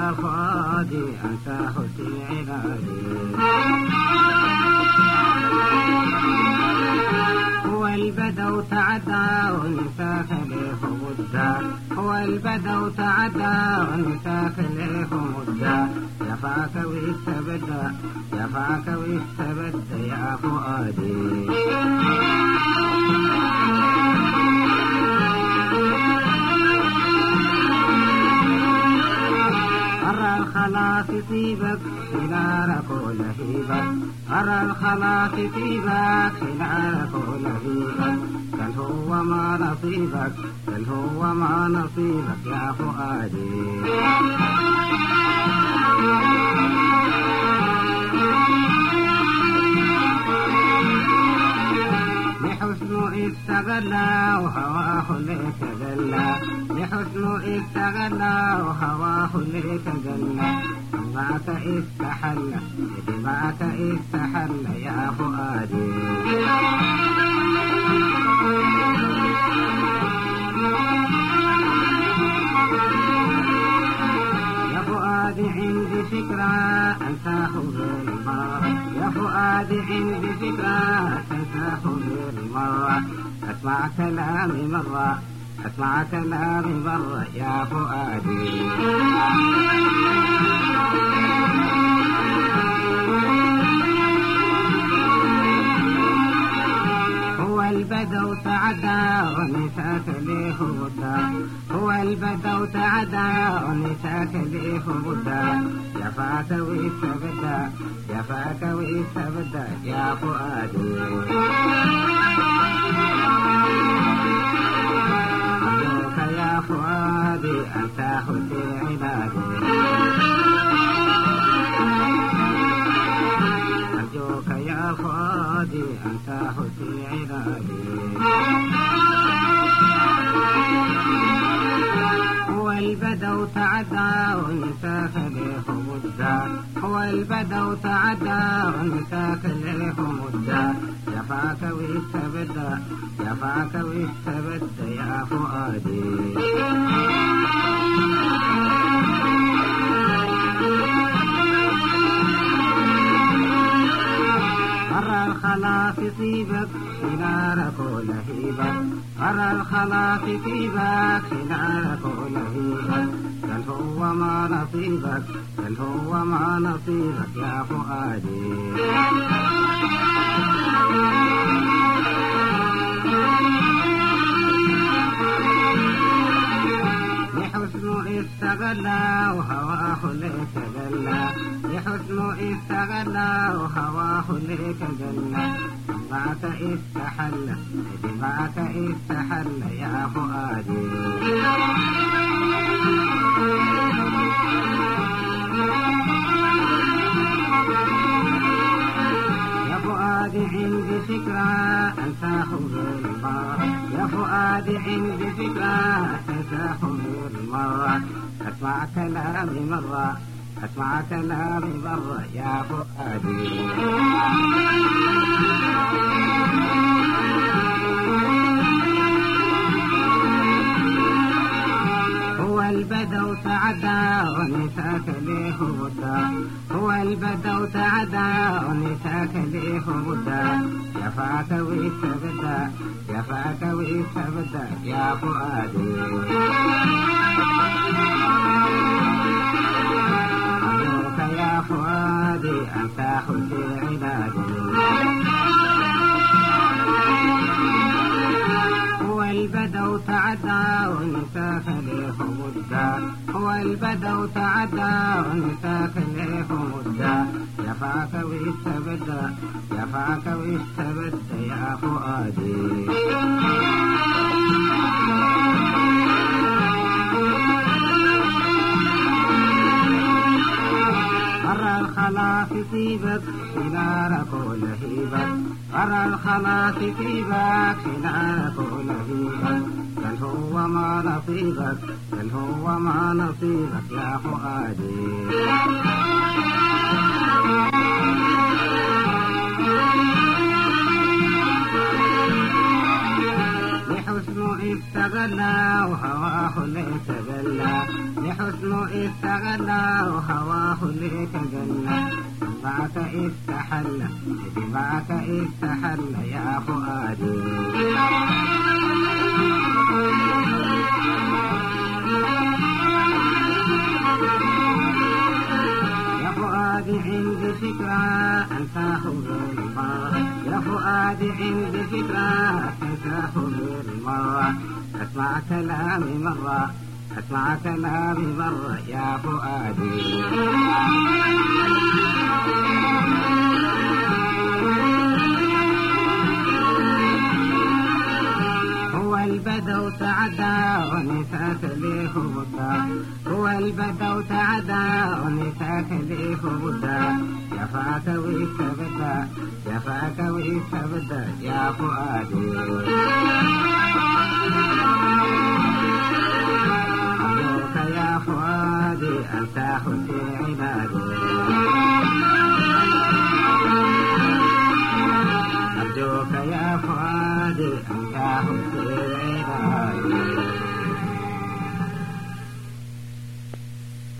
يا فؤادي أنت حسن علاجي هو البدو تعدى ونساك له مدة هو البدو تعدى ونساك له مدة يفاك ويستبدى يفاك ويستبدى يا فؤادي أرى الخلاص طيبك خلالك ولهيبك أرى الخلاص طيبك خلالك ولهيبك بل هو ما نصيبك بل هو ما نصيبك يا فؤادي لحسن استغلى وهواه ليك جلى لحسن استغلى وهواه ليك جلى دمعك استحل دمعك استحل يا فؤادي يا فؤادي عندي فكرة أنساه بالمرة يا فؤادي عندي فكرة أنساه بالمرة أسمع كلامي مرة أسمع كلامي مرة يا فؤادي هو البدو تعدى ونساك ليه بدا هو البدو تعدى ونساك ليه بدا يفاك ويستبدا يفاك ويستبدا يا فؤادي أرجوك يا فؤادي أنت حسين عبادي أرجوك يا فؤادي أنت حسين عبادي هو البدو تعدى ونساك له مدة هو البدو تعدى ونساك له مدة يفاك ويستبدى يفاك ويستبدى يا فؤادي أرى الخلاص طيبك خلالك ولهيبك أرى الخلاص طيبك خلالك ولهيبك بل هو ما نصيبك بل هو ما نصيبك يا فؤادي لحسن استغلى وهواه ليك جلى لحسن استغلى وهواه ليك جلى دمعك استحل دمعك استحل يا فؤادي يا فؤادي عندي فكرة أنساه بالمرة يا فؤادي عندي فكرة أنساه بالمرة أسمع كلامي مرة أسمع كلامي مرة يا فؤادي هو البدو تعدى ونساك ليه بدا هو البدو تعدى ونساك ليه بدا يفاك ويستبدا يفاك ويستبدا يا فؤادي أرجوك يا فؤادي أنت حسين عبادي هو البدو تعدى ونساك ليه مدة هو البدو تعدى ونساك ليه مدة يفاك ويستبدى يفاك ويستبدى يا فؤادي أرى الخلاص طيبك خلالك ولهيبك أرى الخلاص طيبك خلالك ولهيبك بل هو ما نصيبك بل هو ما نصيبك يا فؤادي لحسن استغلى وهواه ليس جلى لحسن استغلى وهواه ليس جلى بعك استحل بعك استحل يا فؤادي يا فؤادي عندي فكرة أنساه بالمرة يا فؤادي عندي فكرة أنساه بالمرة أسمع كلامي مرة أسمع كلامي مرة يا فؤادي هو البدو تعدى ونساك ليه بدا هو البدو تعدى ونساك ليه بدا يفاك ويستبدا يفاك ويستبدا يا فؤادي أرجوك يا فؤادي أن تاخذ في عبادي أرجوك يا فؤادي أن تاخذ في عبادي